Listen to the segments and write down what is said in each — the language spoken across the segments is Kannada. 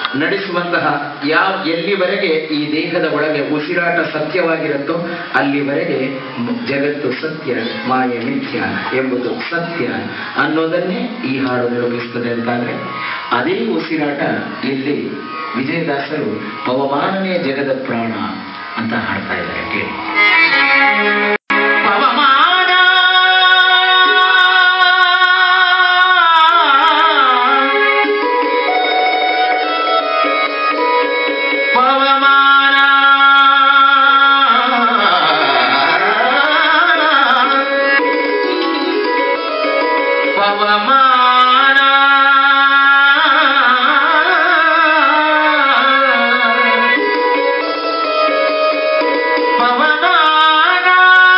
ನಡೆಸುವಂತಹ ಯಾವ ಎಲ್ಲಿವರೆಗೆ ಈ ದೇಹದ ಒಳಗೆ ಉಸಿರಾಟ ಸತ್ಯವಾಗಿರುತ್ತೋ ಅಲ್ಲಿವರೆಗೆ ಮ- ಜಗತ್ತು ಸತ್ಯ ಮಾಯೆ ಮಿಥ್ಯ ಎಂಬುದು ಸತ್ಯ ಅನ್ನೋದನ್ನೇ ಈ ಹಾಡು ನಿರೂಪಿಸ್ತದೆ ಅಂತಾದ್ರೆ ಅದೇ ಉಸಿರಾಟ ಇಲ್ಲಿ ವಿಜಯದಾಸರು ಪವಮಾನನೇ ಜಗದ ಪ್ರಾಣ ಅಂತ ಹಾಡ್ತಾ ಇದ್ದಾರೆ ಕೇಳಿ ಪವಮಾನ ಪವಮಾನ ಪವಮಾನ ಪವಮಾನ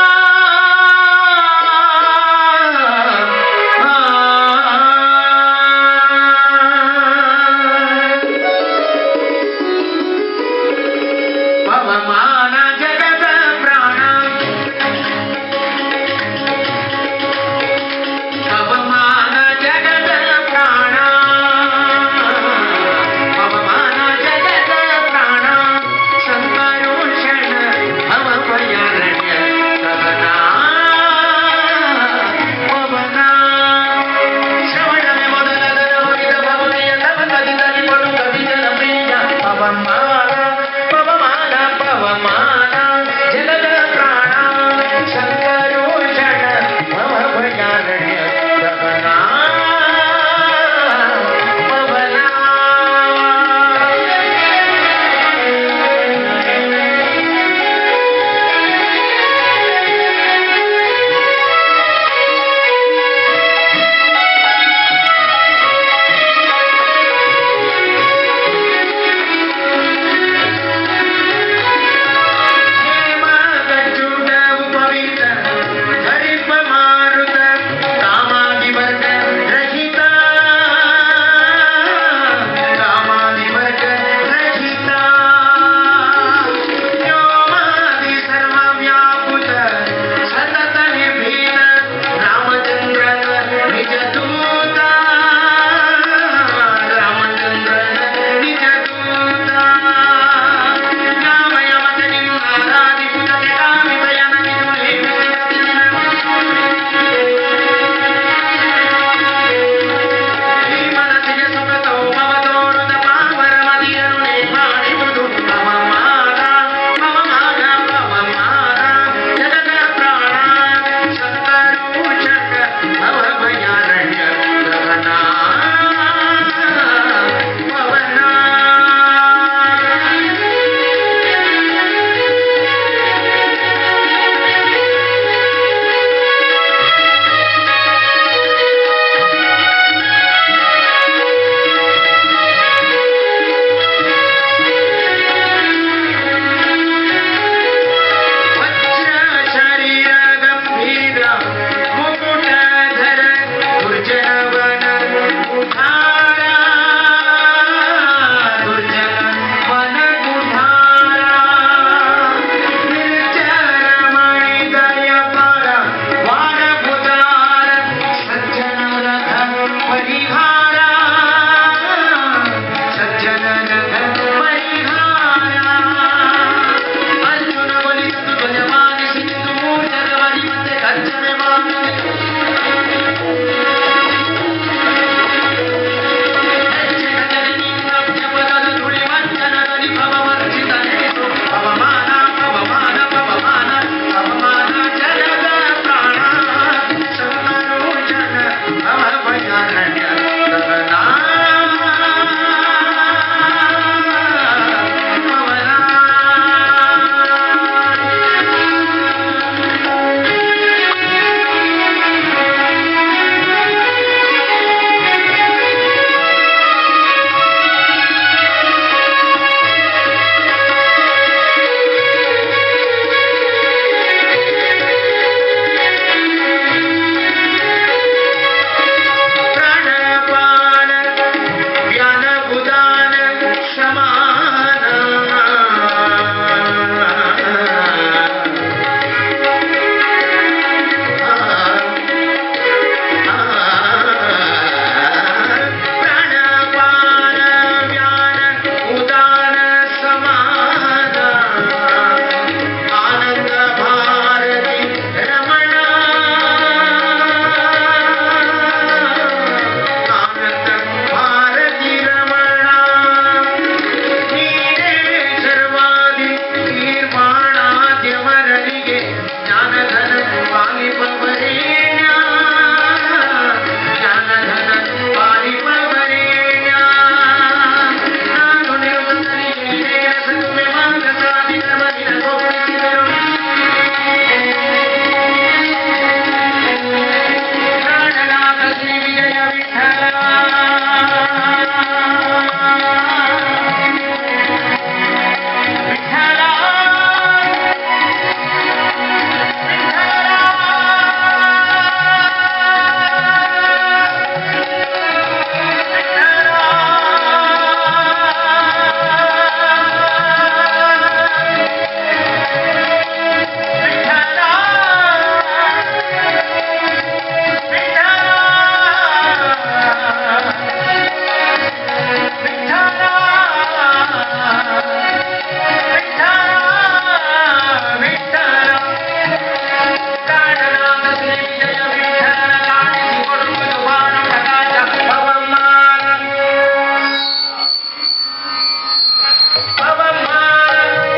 ಪವಮಾನ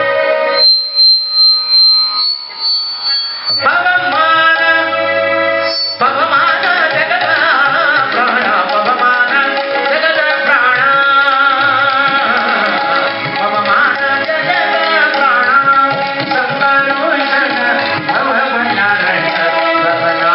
ಪವಮಾನ ಪವಮಾನ ಜಗದ ಪ್ರಾಣ ಪವಮಾನ ಜಗದ ಪ್ರಾಣ ಪವಮಾನ ಜಗದ ಪ್ರಾಣ ಸಂಗರೋಷಣ ಭವಮನಾರಣ ಭವನಾ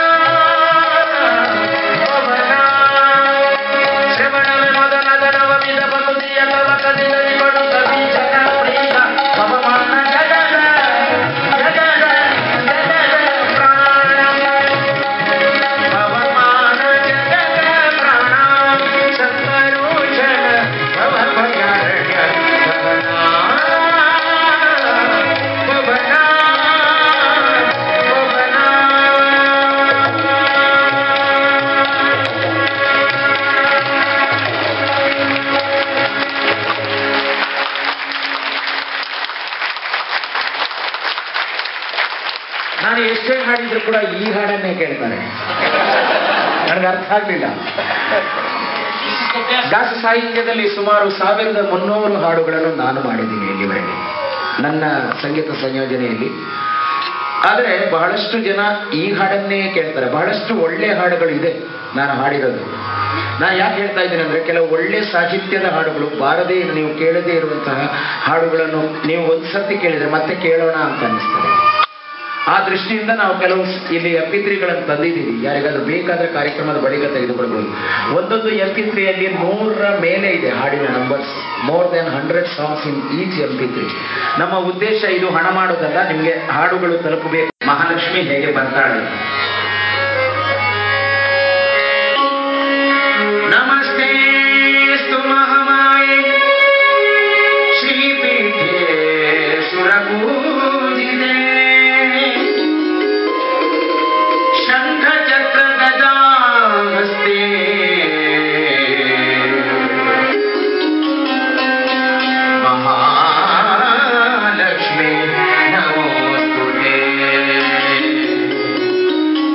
ಭವನಾ ಶ್ರವಣವೇ ಮೊದಲಾದ ನವವಿಧ ಬಲುದಿಯ ತವಕದಿರಲಿ ಬಡುತ್ತ ಬೀಜನ ಪ್ರೀತ ಪವಮಾನ ಜಗದ ಜಗದ ಜಗದ ಪ್ರಾಣ ಪವಮಾನ ಜಗದ ಪ್ರಾಣ ಸಂಕರೋಷಣ ಭವಭಯಾರಣ್ಯ ಭವನಾ ಭವನಾ ಭವನಾ ನಾನು ಎಷ್ಟೇ ಹಾಡಿದ್ರು ಕೂಡ ಈ ಹಾಡನ್ನೇ ಕೇಳ್ತಾರೆ ನನಗೆ ಅರ್ಥ ಆಗ್ಲಿಲ್ಲ ದಾಸ ಸಾಹಿತ್ಯದಲ್ಲಿ ಸುಮಾರು ಸಾವಿರದ ಮುನ್ನೂರು ಹಾಡುಗಳನ್ನು ನಾನು ಮಾಡಿದ್ದೀನಿ ಇಲ್ಲಿವರೆಗೆ ನನ್ನ ಸಂಗೀತ ಸಂಯೋಜನೆಯಲ್ಲಿ ಆದರೆ ಬಹಳಷ್ಟು ಜನ ಈ ಹಾಡನ್ನೇ ಕೇಳ್ತಾರೆ ಬಹಳಷ್ಟು ಒಳ್ಳೆ ಹಾಡುಗಳು ಇದೆ ನಾನು ಹಾಡಿರೋದು ನಾನು ಯಾಕೆ ಹೇಳ್ತಾ ಇದ್ದೀನಿ ಅಂದ್ರೆ ಕೆಲವು ಒಳ್ಳೆ ಸಾಹಿತ್ಯದ ಹಾಡುಗಳು ಬಾರದೇ ನೀವು ಕೇಳದೇ ಇರುವಂತಹ ಹಾಡುಗಳನ್ನು ನೀವು ಒಂದ್ಸರ್ತಿ ಕೇಳಿದ್ರೆ ಮತ್ತೆ ಕೇಳೋಣ ಅಂತ ಅನ್ನಿಸ್ತದೆ ಆ ದೃಷ್ಟಿಯಿಂದ ನಾವು ಕೆಲವು ಸ್- ಇಲ್ಲಿ ಎಂ ಪಿ ತ್ರೀಗಳನ್ನು ತಂದಿದ್ದೀವಿ ಯಾರಿಗಾದ್ರೂ ಬೇಕಾದ್ರೆ ಕಾರ್ಯಕ್ರಮದ ಬಳಿಕ ತೆಗೆದುಕೊಳ್ಬಹುದು ಒಂದೊಂದು ಎಂ ಪಿ ತ್ರೀಯಲ್ಲಿ ನೂರರ ಮೇಲೆ ಇದೆ ಹಾಡಿನ numbers more than hundred songs in each M P three ನಮ್ಮ ಉದ್ದೇಶ ಇದು ಹಣ ಮಾಡೋದಲ್ಲ ನಿಮಗೆ ಹಾಡುಗಳು ತಲುಪಬೇಕು ಮಹಾಲಕ್ಷ್ಮಿ ಹೇಗೆ ಬರ್ತಾಳೆ ನಮಸ್ತೆ ಮಹಾಮಾಯೆ ಶ್ರೀಪೀಠೆ ಸುರಪೂಜಿತೆ ಶಂಖ ಚಕ್ರ ಗದಾಹಸ್ತೆ ಮಹಾಲಕ್ಷ್ಮಿ ನಮೋಸ್ತುತೆ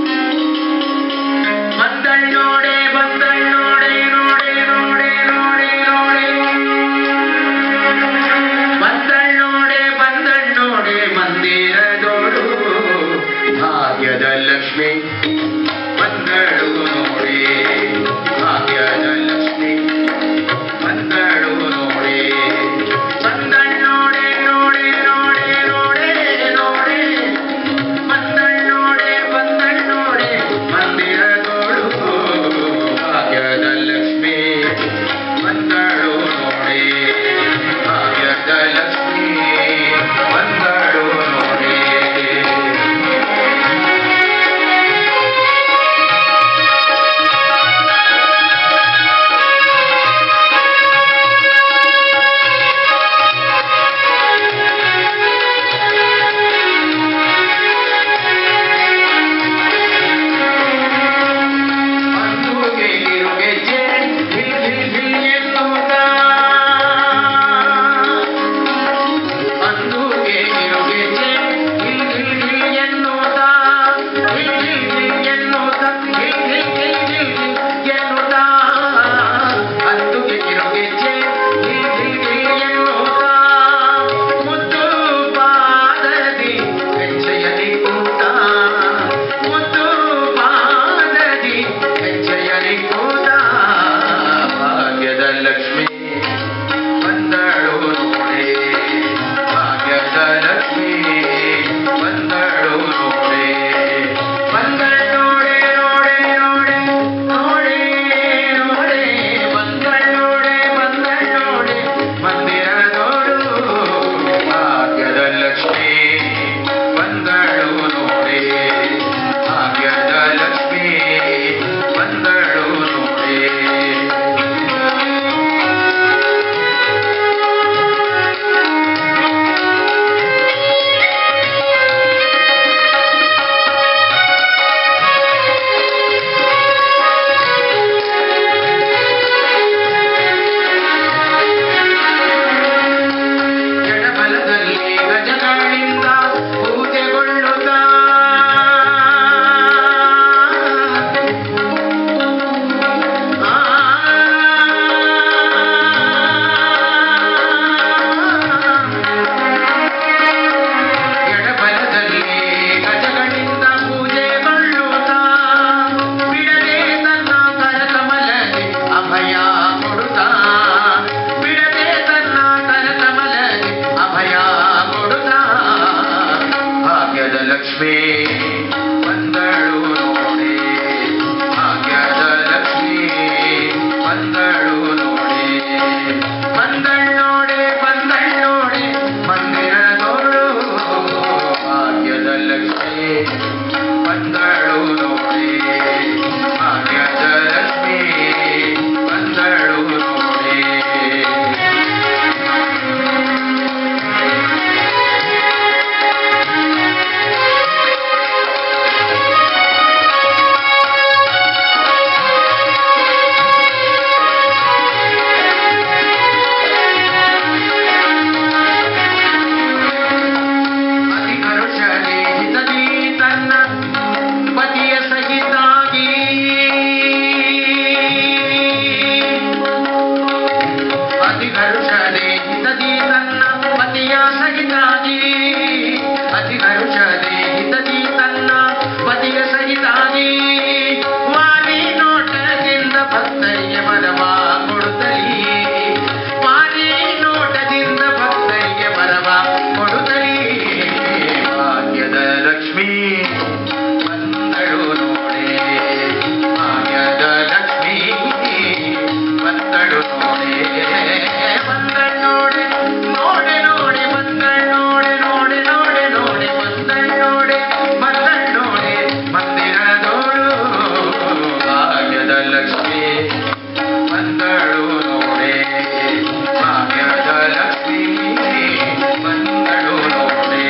ಹರುಷದೆ ಹಿತದಿ ತನ್ನ ಪತಿಯ ಸಹಿತಾಗಿ ಅತಿ ಹರುಷದೆ ಹಿತದಿ ತನ್ನ ಪತಿಯ ಸಹಿತಾಗಿ ವಾಲಿ ನೋಟದಿಂದ ಭಕ್ತರಿಗೆ ಮನವ ಕೊಡುತ್ತಲಿ ವಾಲಿ ನೋಟದಿಂದ ಭಕ್ತರಿಗೆ ಮನವ ಕೊಡುತ್ತಲಿ ಭಾಗ್ಯದ ಲಕ್ಷ್ಮೀ ಬಂದಳು ನೋಡೆ ಭಾಗ್ಯದ ಲಕ್ಷ್ಮೀ ಬಂದಳು ನೋಡೆ ಬಂದಳು ನೋಡೆ ನೋಡೆ ನೋಡೆ ಬಂದಳು ನೋಡೆ ನೋಡೆ ನೋಡೆ ನೋಡೆ ಬಂದಳು ನೋಡೆ ಬಂದಳು ನೋಡೆ ಮಂದಿರದೋಳು ಭಾಗ್ಯದ ಲಕ್ಷ್ಮೀ ಬಂದಳು ನೋಡೆ ಭಾಗ್ಯದ ಲಕ್ಷ್ಮೀ ಬಂದಳು ನೋಡೆ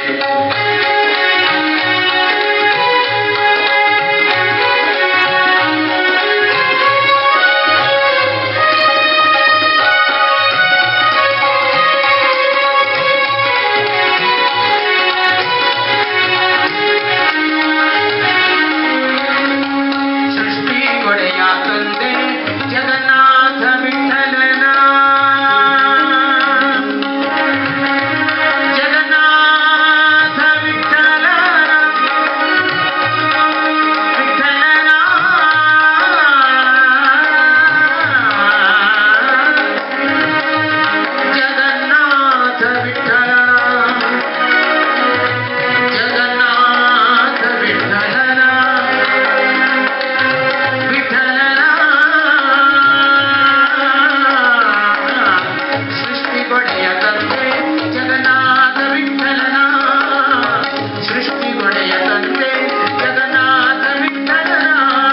ಸೃಷ್ಟಿ ಕೊಡೆಯ ತಂದೆ ಜಗನ್ನಾಥ ವಿಠಲನ ಜಗನ್ನಾಥ ವಿಠಲನ ವಿಠಲನ ಜಗನ್ನಾಥ ವಿಠಲನ ಜಗನ್ನಾಥ ವಿಠಲನ ವಿಠಲನ ಸೃಷ್ಟಿಗೊಡೆಯ ತಂದೆ ಜಗನ್ನಾಥ ವಿಠಲನ ಸೃಷ್ಟಿಗೊಡೆಯ ತಂದೆ ಜಗನ್ನಾಥ ವಿಠಲನ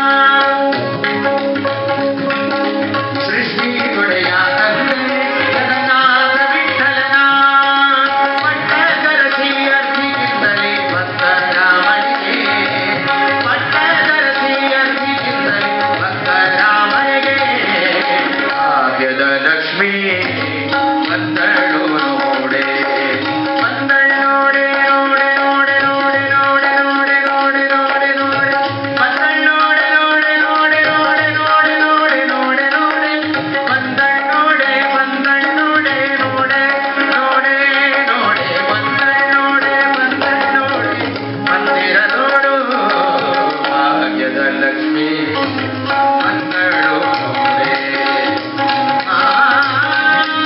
ಸೃಷ್ಟಿಗೊಡೆಯ ತಂದೆ ಜಗನ್ನಾಥ ವಿಠಲನ ಪಟ್ಟದರಸಿ ಅರ್ಜಿಗಿಂತಲೇ ಭಕ್ತರಾಮನಿಗೆ ಪಟ್ಟದರಸಿ ಅರ್ಜಿಗಿಂತಲೇ ಭಕ್ತರಾಮನಿಗೆ ಭಾಗ್ಯದ ಲಕ್ಷ್ಮೀ ಬಂದಳು ನೋಡೆ ಬಂದಳು ನೋಡೆ ನೋಡೆ ನೋಡೆ ನೋಡೆ ನೋಡೆ ನೋಡೆ ನೋಡೆ ನೋಡೆ ನೋಡೆ ಬಂದಳು ನೋಡೆ ನೋಡೆ ನೋಡೆ ನೋಡೆ ನೋಡೆ ನೋಡೆ ನೋಡೆ ನೋಡೆ ಬಂದಳು ನೋಡೆ ಬಂದಳು ನೋಡೆ ನೋಡೆ ನೋಡೆ ನೋಡೆ ಬಂದಳು ನೋಡೆ ಬಂದಳು ನೋಡೆ ಮಂದಿರ ನೋಡು ಭಾಗ್ಯದ ಲಕ್ಷ್ಮೀ ಬಂದಳು ನೋಡೆ ಆ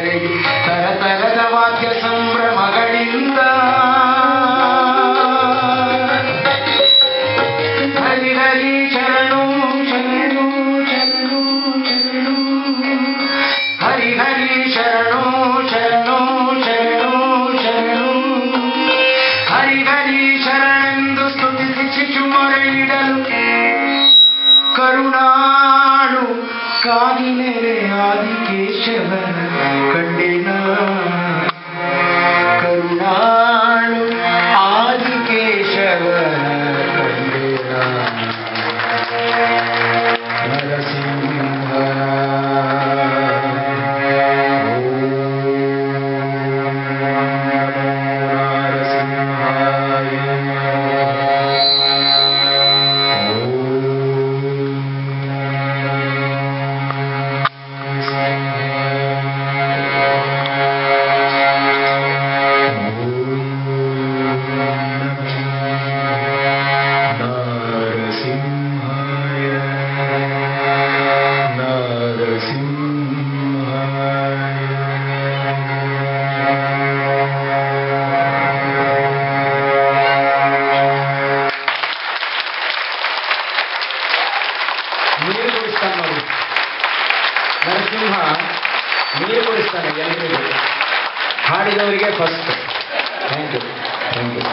ಬೆಳಗಿ ತರತರದ ವಾದ್ಯ ಸಂಭ್ರಮಗಳಿಂದ ಹರಿ ಹರಿ ಶರಣು ಶರಣು ಶರಣು ಶರಣು ಹರಿ ಹರಿ ಶರಣು ಶರಣು ಶರಣು ಶರಣು ಹರಿ ಹರಿ ಶರಣೆಂದು ಸ್ತುತಿಸಿ ಶಿಶು ಮೊರೆ ಇಡಲು ಕರುಣಾಳು ಕಾಗಿನೆಲೆ ಆದಿಕೇಶವನ ಕಂಡಿನ ಕರುಣಾಳು ಆದಿಕೇಶವನ ಕಂಡಿನ ನರಸಿಂಹನ ನೀರು ಕುಡಿಸ್ತಾನೆ ನೋಡಿ ನರಸಿಂಹ ನೀರು ಕುಡಿಸ್ತಾನೆ ಎಲ್ಲರಿಗೂ ಹಾಡಿದವರಿಗೆ first thank you thank you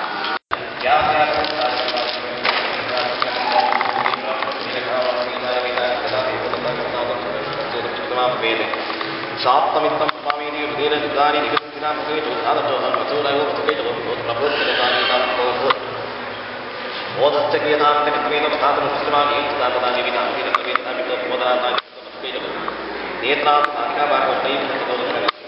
साप्तमित्तं स्वामीनि हृदयेन युगानि निगन्तिनां सुखेषु धातोहं वचोरयो सुखेषु प्रभृतिरतानितां बोधश्च क्रियतान्तकत्वेन स्थातुं सुष्मामि स्थापना जीवितां वीरकवेदामितो बोधानां सुखेषु नेत्रां साधिकाभागवतै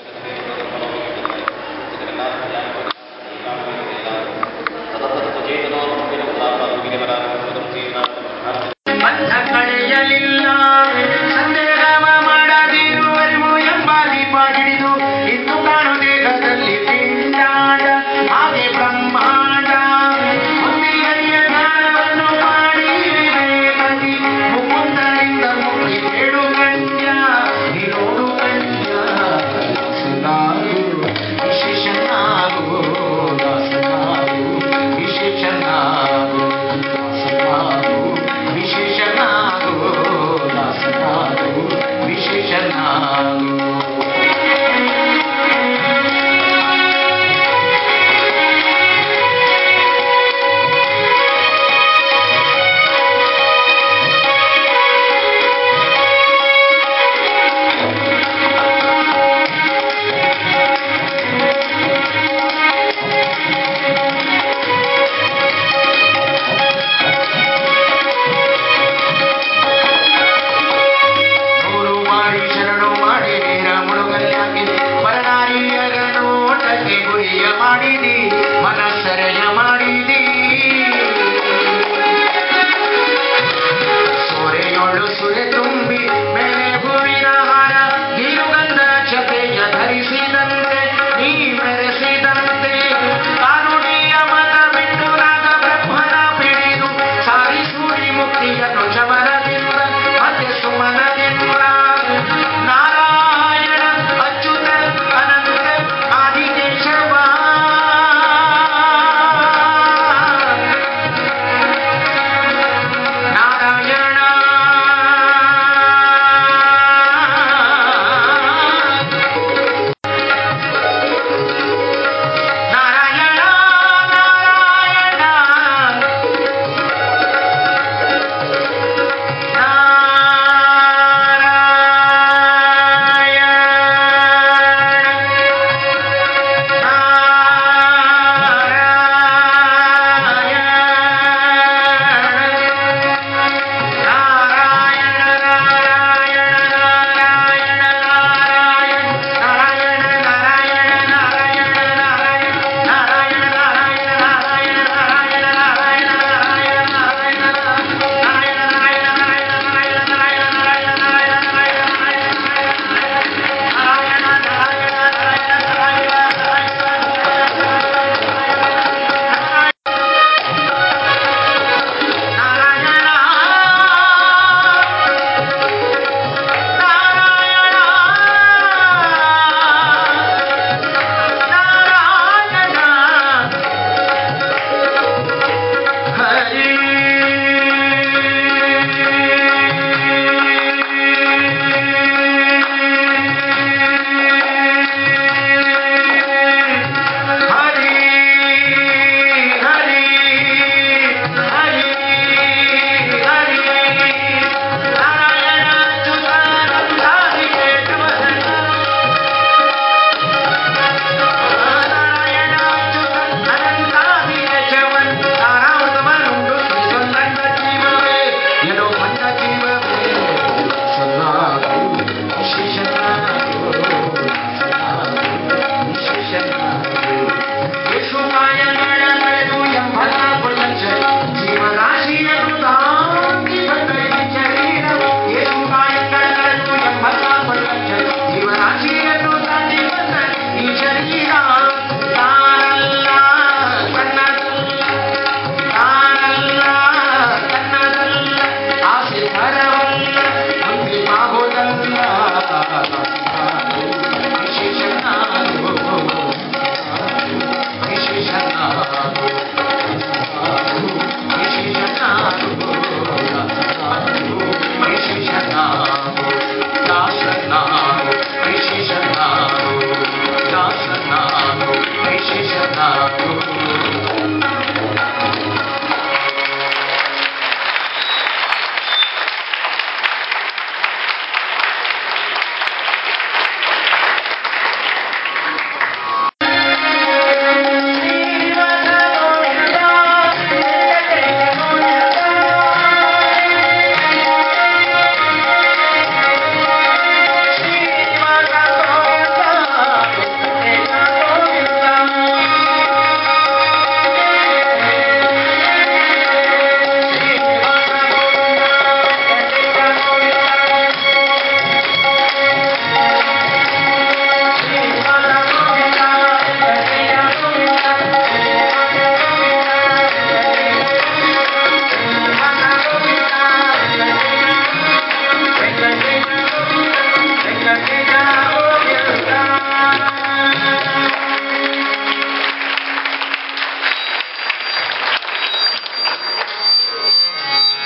ಬಂಧ ಕಳೆಯಲಿಲ್ಲ ಸಂದೇಹವ ಮಾಡದಿರುವರಿವು ಎಂಬ ದೀಪ ಹಿಡಿದು ಇದ್ದು ಕಾಣು ದೇಹದಲ್ಲಿ ಪಿಂಡಾಡ ಹಾಗೆ ಬ್ರಹ್ಮಾಂಡ ಬುದ್ಧಿಗರಿಯ ಜ್ಞಾನವನ್ನು ಮಾಡಿ ವಿವೇಕದಿ ಮುಕುಂದರಿಂದ ಮುಕ್ತಿ ಬೇಡು ಕಂಡ್ಯ ನೀನೋಡು ಕಂಡ್ಯ ದಾಸನಾಗು ವಿಶೇಷನಾಗು ದಾಸನಾಗು ವಿಶೇಷನಾಗು ದಾಸನಾಗು ವಿಶೇಷನಾಗು ದಾಸನಾಗು ವಿಶೇಷನಾಗು ನೂರು ಮಾಡಿ ಶರಣು ಮಾಡಿ ವೀರ ಮುಳುಗಲ್ಯಾಗಿ ಬರನಾರಿಯರ ನೋಟಕ್ಕೆ ಗುರಿಯ ಮಾಡಿದಿ ಮನಸ್ಸರೆಯ ಮಾಡಿದಿ ಸೊರೆಯೊಳು ಸುರೆ ತುಂಬಿ ಮೇಲೆ ಹೂವಿನ ಹಾರ ಗೀರುಗಂಧ ಕ್ಷತೆಯ ಧರಿಸಿದಂತೆ ನೀ ಮೆರೆಸಿದಂತೆ ಕಾರುಣಿಯ ಮತ ಬಿಟ್ಟು ನಾಗ ಬ್ರಹ್ಮನ ಪಿಡಿದು ಸಾರಿಸುಡಿ ಮುಕ್ತಿಯನ್ನು ಶಮನದಿಂದ ಮತ್ತೆ ಸುಮನದಿಂದ ನಾರಾಯಣ ಅಚ್ಯುತ ಅನಂತ ಆದಿಕೇಶವ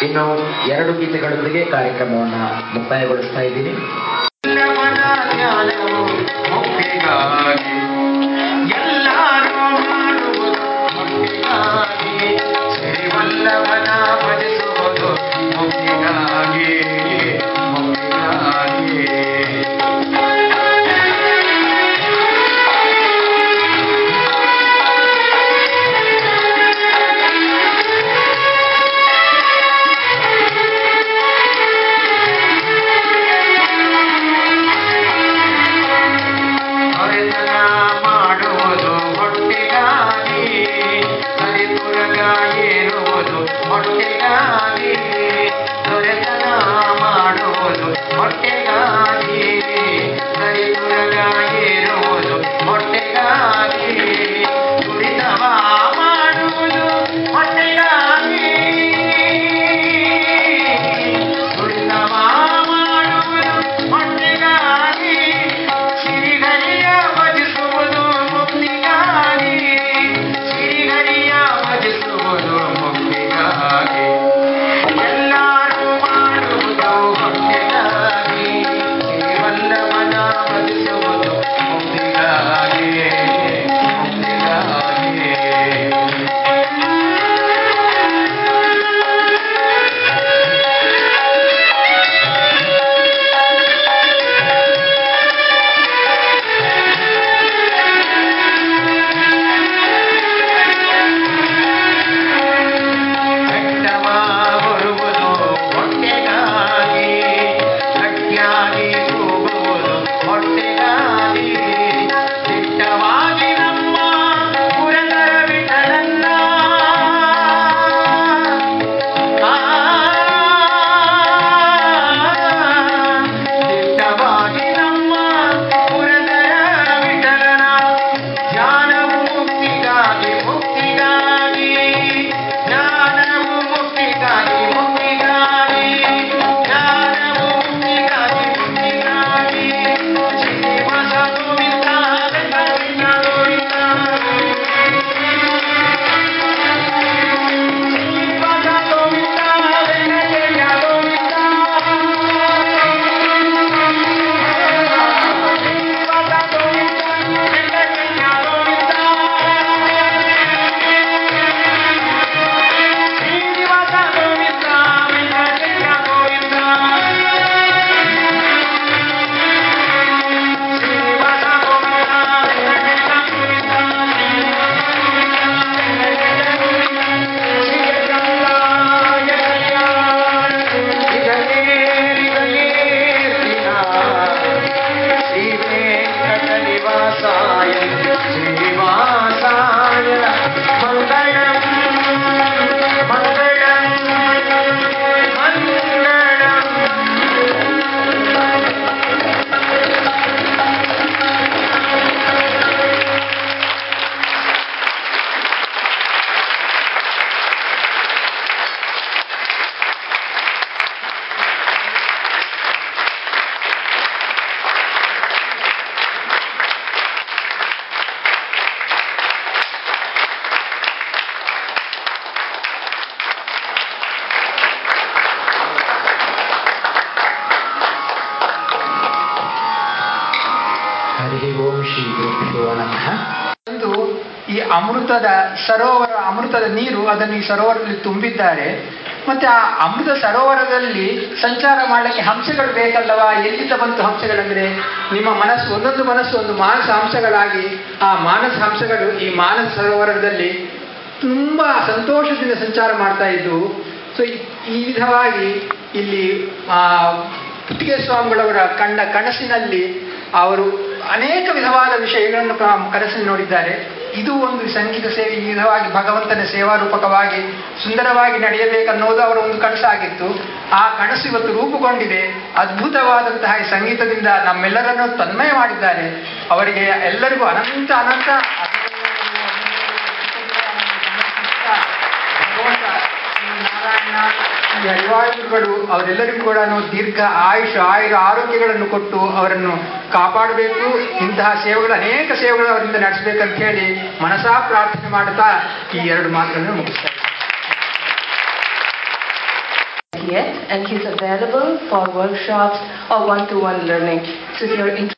ಇನ್ನು ಎರಡು ಗೀತೆಗಳೊಂದಿಗೆ ಕಾರ್ಯಕ್ರಮವನ್ನ ಮುಕ್ತಾಯಗೊಳಿಸ್ತಾ ಇದ್ದೀನಿ ಎಲ್ಲವನ ಜ್ಞಾನವು ಮುಕ್ತಿಗಾಗಿ ಎಲ್ಲರೂ ಮಾಡುವುದು ಮುಕ್ತಿಗಾಗಿ ಶ್ರೀವಲ್ಲಭನ ಭಜಿಸುವುದು ಮುಕ್ತಿಗಾಗಿ ಮುಕ್ತಿಗಾಗಿ ಹೊರೆತನ ಮಾಡುವುದು ಹೊಟ್ಟೆಗಾಗಿ ಹರಿಪುರಗ ಏರುವುದು ಹೊಟ್ಟೆಗಾಗಿ ದೊರೆತನ ಮಾಡುವುದು ಹೊಟ್ಟೆಗಾಗಿ ಹರಿಪುರಗ ಏರುವುದು ಹೊಟ್ಟೆಗಾಗಿ ದುರಿತವ ಮಾಡುವುದು ಹೊಟ್ಟೆಗಾಗಿ ದುರಿತವ ಮಾಡುವುದು ಹೊಟ್ಟೆಗಾಗಿ ಶ್ರೀಹರಿಯ ಭಜಿಸುವುದು ಮುಕ್ತಿಗಾಗಿ ಶ್ರೀಹರಿಯ ಭಜಿಸುವುದು ಮುಕ್ತಿಗಾಗಿ ಎಲ್ಲರೂ ಮಾಡುವುದು ಹೊಟ್ಟೆಗಾಗಿ ಶ್ರೀವಲ್ಲಭನ ಭಜಿಸುವುದು ಮುಕ್ತಿಗಾಗಿ ಮುಕ್ತಿಗಾಗಿ ಬೆಟ್ಟವ ಬರುವುದು ಹೊಟ್ಟೆಗಾಗಿ ಗಟ್ಟಿಯಾಗಿ ಕೂಗುವುದು ಹೊಟ್ಟೆಗಾಗಿ ದಿಟ್ಟವಾಗಿ ನಮ್ಮ ಪುರಂದರ ವಿಠಲನ್ನ ಆ, ದಿಟ್ಟವಾಗಿ ನಮ್ಮ ಪುರಂದರ ವಿಠಲನ ಜ್ಞಾನವು ಮುಕ್ತಿಗಾಗಿ ಮುಕ್ತಿಗಾಗಿ ಜ್ಞಾನವು ಮುಕ್ತಿಗಾಗಿ ಮುಕ್ತಿಗಾಗಿ ಜ್ಞಾನವು ಮುಕ್ತಿಗಾಗಿ ಮುಕ್ತಿಗಾಗಿ ಶ್ರೀನಿವಾಸ ಗೋವಿಂದ ವೆಂಕಟೇಶ ಗೋವಿಂದ ಶ್ರೀನಿವಾಸ ಗೋವಿಂದ ವೆಂಕಟೇಶ ಗೋವಿಂದ ಶ್ರೀನಿವಾಸ ಗೋವಿಂದ ವೆಂಕಟೇಶ ಗೋವಿಂದ ಶ್ರೀನಿವಾಸ ಗೋವಿಂದ ವೆಂಕಟೇಶ ಗೋವಿಂದ ಶ್ರೀನಿವಾಸ ಗೋವಿಂದ ವೆಂಕಟೇಶ ಗೋವಿಂದ ಶ್ರೀಗಂಗಾಯ ಕಲ್ಯಾಣ ಶ್ರೀ ವೆಂಕಟ ನಿವಾಸಾಯ ಶ್ರೀನಿವಾಸಾಯ ಮಂಗಳಂ ಮಂಗಳಂ ಮಂಗಳಂ ಹರಿ ಓಂ ಶ್ರೀ ಗುರುಭ್ಯೋ ನಮಃ ಒಂದು ಈ ಅಮೃತದ ಸರೋವರ ಅಮೃತದ ನೀರು ಅದನ್ನು ಈ ಸರೋವರದಲ್ಲಿ ತುಂಬಿದ್ದಾರೆ ಮತ್ತೆ ಆ ಅಮೃತ ಸರೋವರದಲ್ಲಿ ಸಂಚಾರ ಮಾಡಲಿಕ್ಕೆ ಹಂಸಗಳು ಬೇಕಲ್ಲವಾ ಎಲ್ಲಿಂದ ಬಂತು ಹಂಸಗಳಂದ್ರೆ ನಿಮ್ಮ ಮನಸ್ಸು ಒಂದೊಂದು ಮನಸ್ಸು ಒಂದು ಮಾನಸ ಹಂಸಗಳಾಗಿ ಆ ಮಾನಸ ಹಂಸಗಳು ಈ ಮಾನಸ ಸರೋವರದಲ್ಲಿ ತುಂಬಾ ಸಂತೋಷದಿಂದ ಸಂಚಾರ ಮಾಡ್ತಾ ಇದ್ದು ಸೊ ಈ ವಿಧವಾಗಿ ಇಲ್ಲಿ ಆ ಪುಟ್ಟಿಗೆ ಸ್ವಾಮಿಗಳವರ ಕಂಡ ಕನಸಿನಲ್ಲಿ ಅವರು ಅನೇಕ ವಿಧವಾದ ವಿಷಯಗಳನ್ನು ಕ- ಕನಸಿನಲ್ಲಿ ನೋಡಿದ್ದಾರೆ ಇದು ಒಂದು ಸಂಗೀತ ಸೇವೆ ಈ ವಿಧವಾಗಿ ಭಗವಂತನ ಸೇವಾ ರೂಪಕವಾಗಿ ಸುಂದರವಾಗಿ ನಡೆಯಬೇಕನ್ನೋದು ಅವರ ಒಂದು ಕನಸಾಗಿತ್ತು ಆ ಕನಸು ಇವತ್ತು ರೂಪುಗೊಂಡಿದೆ ಅದ್ಭುತವಾದಂತಹ ಈ ಸಂಗೀತದಿಂದ ನಮ್ಮೆಲ್ಲರನ್ನು ತನ್ಮಯ ಮಾಡಿದ್ದಾರೆ ಅವರಿಗೆ ಎಲ್ಲರಿಗೂ ಅನಂತ ಅನಂತ ಭಗವಂತ ಈ ನಾರಾಯಣ ಈ ಹರಿವಾಯುಗಳು ಅವರೆಲ್ಲರಿಗೂ ಕೂಡ ದೀರ್ಘ ಆಯುಷ ಆಯುರ ಆರೋಗ್ಯಗಳನ್ನು ಕೊಟ್ಟು ಅವರನ್ನು ಕಾಪಾಡಬೇಕು ಇಂತಹ ಸೇವೆಗಳು ಅನೇಕ ಸೇವೆಗಳು ಅವರಿಂದ ನಡೆಸಬೇಕಂತ ಹೇಳಿ ಮನಸಾ ಪ್ರಾರ್ಥನೆ ಮಾಡುತ್ತಾ ಈ ಎರಡು ಮಾತುಗಳನ್ನು ಮುಗಿಸ್ತಾ ಇದ್ದೀನಿ. yet, and he's available for workshops or one-to-one learning. So if you're interested,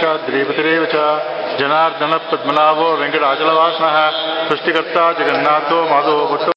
शेषाद्रिपतिरेव च जनार्दनः पद्मनाभो वेङ्कटाचलवासनः सृष्टिकर्ता जगन्नाथो माधवो भट्टो